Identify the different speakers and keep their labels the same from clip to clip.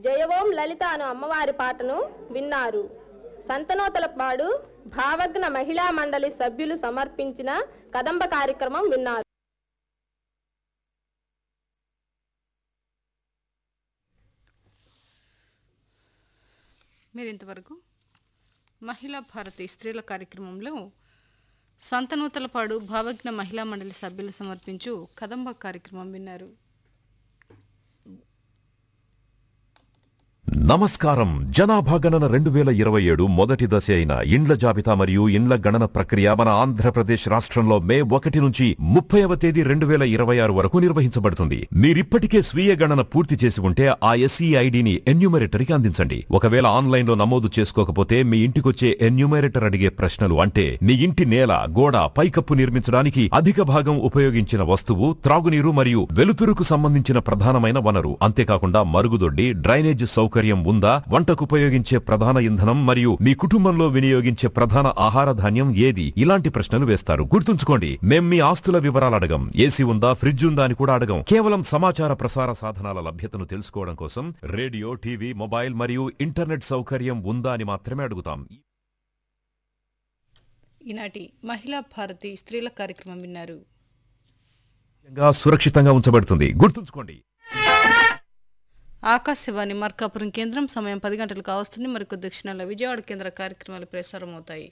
Speaker 1: జయవోం లలిత అను అమ్మవారి పాటను విన్నారు సంతనోతలపాడు భావగ్న మహిళా మండలి సభ్యులు సమర్పించిన కదంబ కార్యక్రమం విన్నారు
Speaker 2: మీరు ఇంతవరకు మహిళా భారతి స్త్రీల కార్యక్రమంలో సంతనూతలపాడు భావజ్ఞ మహిళా మండలి సభ్యులు సమర్పించు కదంబ కార్యక్రమం విన్నారు
Speaker 3: నమస్కారం జనాభా గణన రెండు వేల ఇరవై ఏడు మొదటి దశ అయిన ఇండ్ల జాబితా మరియు ఇండ్ల గణన ప్రక్రియ మన ఆంధ్రప్రదేశ్ రాష్ట్రంలో మే ఒకటి నుంచి ముప్పైవ తేదీ రెండు వేల ఇరవై ఆరు వరకు నిర్వహించబడుతుంది మీరిప్పటికే స్వీయ గణన పూర్తి చేసి ఉంటే ఆ ఎస్ఈ ఐడిని ఎన్యూమరేటర్కి అందించండి ఒకవేళ ఆన్లైన్ లో నమోదు చేసుకోకపోతే మీ ఇంటికొచ్చే ఎన్యూమరేటర్ అడిగే ప్రశ్నలు అంటే మీ ఇంటి నేల గోడ పైకప్పు నిర్మించడానికి అధిక భాగం ఉపయోగించిన వస్తువు త్రాగునీరు మరియు వెలుతురుకు సంబంధించిన ప్రధానమైన వనరు అంతేకాకుండా మరుగుదొడ్డి డ్రైనేజ్ సౌకర్యం ఉందా వంటకు ఉపయోగించే ప్రధాన ఇంధనం మరియు మీ కుటుంబంలో వినియోగించే ప్రధాన ఆహార ధాన్యం ఏది ఇలాంటి ప్రశ్నలు వేస్తారు గుర్తుంచుకోండి మేం మీ ఆస్తుల వివరాలు అడగం ఏసీ ఉందా ఫ్రిడ్జ్ ఉందా అని కూడా అడగం కేవలం సమాచార ప్రసార సాధనాల లభ్యతను తెలుసుకోవడం కోసం రేడియో టీవీ మొబైల్ మరియు ఇంటర్నెట్ సౌకర్యం ఉందా అని మాత్రమే అడుగుతాం
Speaker 2: ఈనాటి మహిళా భారతి స్త్రీల కార్యక్రమం విన్నారు
Speaker 3: గా సురక్షితంగా ఉంచబడుతుంది గుర్తుంచుకోండి
Speaker 2: ఆకాశవాణి మార్కాపురం కేంద్రం సమయం పది గంటలకు కావస్తుంది మరికొద్ది క్షణాల్లో విజయవాడ కేంద్ర కార్యక్రమాలు ప్రసారం అవుతాయి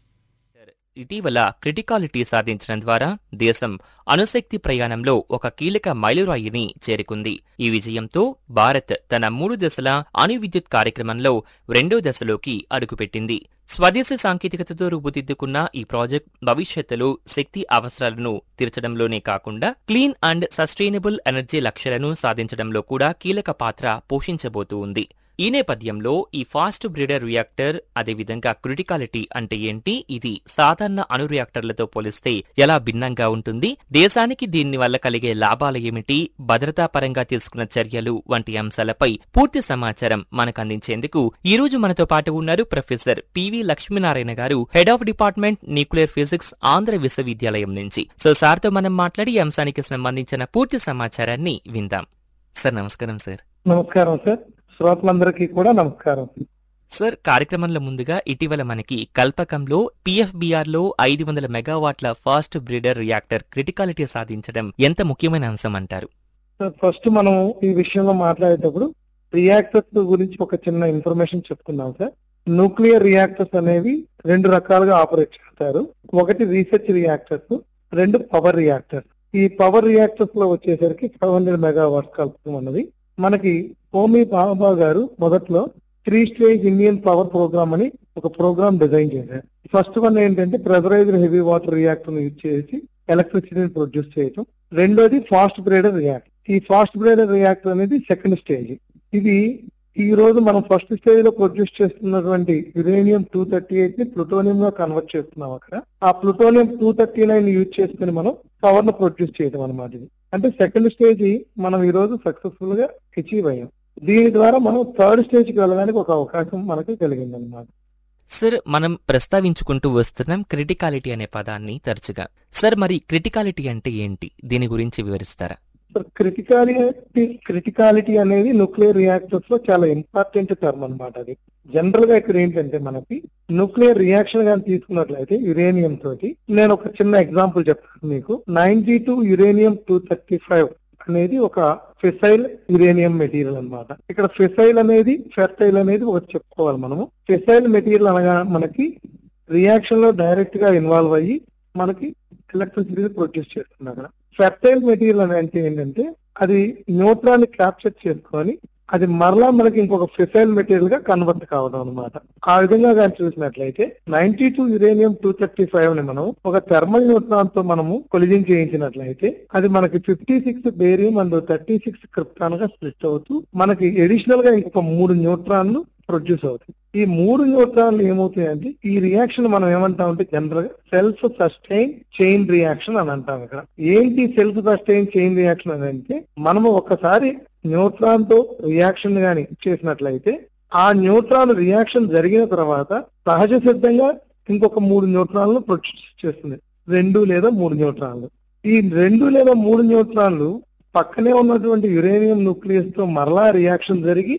Speaker 4: ఇటీవల క్రిటికాలిటీ సాధించడం ద్వారా దేశం అణుశక్తి ప్రయాణంలో ఒక కీలక మైలురాయిని చేరుకుంది ఈ విజయంతో భారత్ తన మూడు దశల అణు విద్యుత్ కార్యక్రమంలో రెండో దశలోకి అడుగుపెట్టింది స్వదేశీ సాంకేతికతతో రూపుదిద్దుకున్న ఈ ప్రాజెక్ట్ భవిష్యత్తులో శక్తి అవసరాలను తీర్చడంలోనే కాకుండా క్లీన్ అండ్ సస్టైనబుల్ ఎనర్జీ లక్ష్యాలను సాధించడంలో కూడా కీలక పాత్ర పోషించబోతూ ఉంది ఈ నేపథ్యంలో ఈ ఫాస్ట్ బ్రీడర్ రియాక్టర్ అదేవిధంగా క్రిటికాలిటీ అంటే ఏంటి ఇది సాధారణ అణు రియాక్టర్లతో పోలిస్తే ఎలా భిన్నంగా ఉంటుంది దేశానికి దీని వల్ల కలిగే లాభాలు ఏమిటి భద్రతా పరంగా తీసుకున్న చర్యలు వంటి అంశాలపై పూర్తి సమాచారం మనకు అందించేందుకు ఈ రోజు మనతో పాటు ఉన్నారు ప్రొఫెసర్ పివి లక్ష్మీనారాయణ గారు head of department nuclear physics Andhra విశ్వవిద్యాలయం నుంచి సో సార్తో మనం మాట్లాడి ఈ అంశానికి సంబంధించిన పూర్తి సమాచారాన్ని విందాం సార్ నమస్కారం సార్
Speaker 5: నమస్కారం సార్ శ్రోతలందరికీ కూడా నమస్కారం
Speaker 4: సార్ కార్యక్రమంలో ముందుగా ఇటీవల మనకి కల్పకంలో పిఎఫ్బిఆర్ లో ఐదు వందల మెగావాట్ల ఫాస్ట్ బ్రీడర్ రియాక్టర్ క్రిటికాలిటీ సాధించడం ఎంత ముఖ్యమైన అంశం అంటారు
Speaker 5: సార్ ఫస్ట్ మనం ఈ విషయంలో మాట్లాడేటప్పుడు రియాక్టర్స్ గురించి ఒక చిన్న ఇన్ఫర్మేషన్ చెప్తున్నాం సార్ న్యూక్లియర్ రియాక్టర్స్ అనేవి రెండు రకాలుగా ఆపరేట్ చేస్తారు ఒకటి రీసెర్చ్ రియాక్టర్స్ రెండు పవర్ రియాక్టర్స్ ఈ పవర్ రియాక్టర్స్ లో వచ్చేసరికి ఫైవ్ హండ్రెడ్ మెగావాట్స్ కలుపుతాం అన్నది మనకి హోమీ బాబా గారు మొదట్లో three stage Indian power program అని ఒక ప్రోగ్రామ్ డిజైన్ చేశారు ఫస్ట్ వన్ ఏంటంటే pressurized heavy water reactor use చేసి ఎలక్ట్రిసిటీని ప్రొడ్యూస్ చేయటం రెండోది ఫాస్ట్ బ్రేడర్ రియాక్టర్ ఈ ఫాస్ట్ బ్రేడర్ రియాక్టర్ అనేది సెకండ్ స్టేజ్ ఇది ఈ రోజు మనం ఫస్ట్ స్టేజ్ లో ప్రొడ్యూస్ చేస్తున్నటువంటి యురేనియం టూ థర్టీ ఎయిట్ ని ప్లూటోనియం గా కన్వర్ట్ చేస్తున్నాం అక్కడ ఆ plutonium two thirty nine use చేసుకుని మనం పవర్ ను ప్రొడ్యూస్ చేయడం అనమాట ఇది అంటే సెకండ్ స్టేజ్ మనం ఈ రోజు సక్సెస్ఫుల్ గా అచీవ్ అయ్యాం దీని ద్వారా మనం థర్డ్ స్టేజ్ కి వెళ్ళడానికి ఒక అవకాశం మనకి కలిగింది అనమాట
Speaker 4: సార్ మనం ప్రస్తావించుకుంటూ వస్తున్నాం క్రిటికాలిటీ అనే పదాన్ని తరచుగా సార్ మరి క్రిటికాలిటీ అంటే ఏంటి దీని గురించి వివరిస్తారా
Speaker 5: క్రిటికాలిటీ క్రిటికాలిటీ అనేది న్యూక్లియర్ రియాక్టర్స్ లో చాలా ఇంపార్టెంట్ టర్మ్ అన్నమాట అది జనరల్ గా ఇక్కడ ఏంటంటే మనకి న్యూక్లియర్ రియాక్షన్ కానీ తీసుకున్నట్లయితే యురేనియం తోటి నేను ఒక చిన్న ఎగ్జాంపుల్ చెప్తాను మీకు ninety two uranium two thirty five అనేది ఒక ఫెసైల్ యురేనియం మెటీరియల్ అన్నమాట ఇక్కడ ఫెసైల్ అనేది ఫెర్టైల్ అనేది ఒకటి చెప్పుకోవాలి మనము ఫెసైల్ మెటీరియల్ అనగా మనకి రియాక్షన్ లో డైరెక్ట్ గా ఇన్వాల్వ్ అయ్యి మనకి ఎలక్ట్రిసిటీ ప్రొడ్యూస్ చేస్తుంది అక్కడ ఫెర్టైల్ మెటీరియల్ అని అంటే ఏంటంటే అది న్యూట్రాన్ క్యాప్చర్ చేసుకొని అది మరలా మనకి ఇంకొక ఫిసైల్ మెటీరియల్ గా కన్వర్ట్ కావడం అనమాట ఆ విధంగా కానీ చూసినట్లయితే ninety two uranium two thirty five ని మనం ఒక థర్మల్ న్యూట్రాన్ తో మనము కొలిజింగ్ చేయించినట్లయితే అది మనకి fifty six barium and thirty six krypton గా స్ప్లిట్ అవుతూ మనకి ఎడిషనల్ గా ఇంకొక మూడు న్యూట్రాన్లు ప్రొడ్యూస్ అవుతాయి ఈ మూడు న్యూట్రాన్లు ఏమవుతాయంటే ఈ రియాక్షన్ మనం ఏమంటామంటే జనరల్ గా సెల్ఫ్ సస్టైన్ చైన్ రియాక్షన్ అని అంటాం ఇక్కడ ఏంటి సెల్ఫ్ సస్టైన్ చైన్ రియాక్షన్ అని అంటే మనము ఒకసారి న్యూట్రాన్ తో రియాక్షన్ గాని చేసినట్లయితే ఆ న్యూట్రాన్ రియాక్షన్ జరిగిన తర్వాత సహజ సిద్ధంగా ఇంకొక మూడు న్యూట్రాన్లు ప్రొడ్యూస్ చేస్తుంది రెండు లేదా మూడు న్యూట్రాన్లు ఈ రెండు లేదా మూడు న్యూట్రాన్లు పక్కనే ఉన్నటువంటి యురేనియం న్యూక్లియస్ తో మరలా రియాక్షన్ జరిగి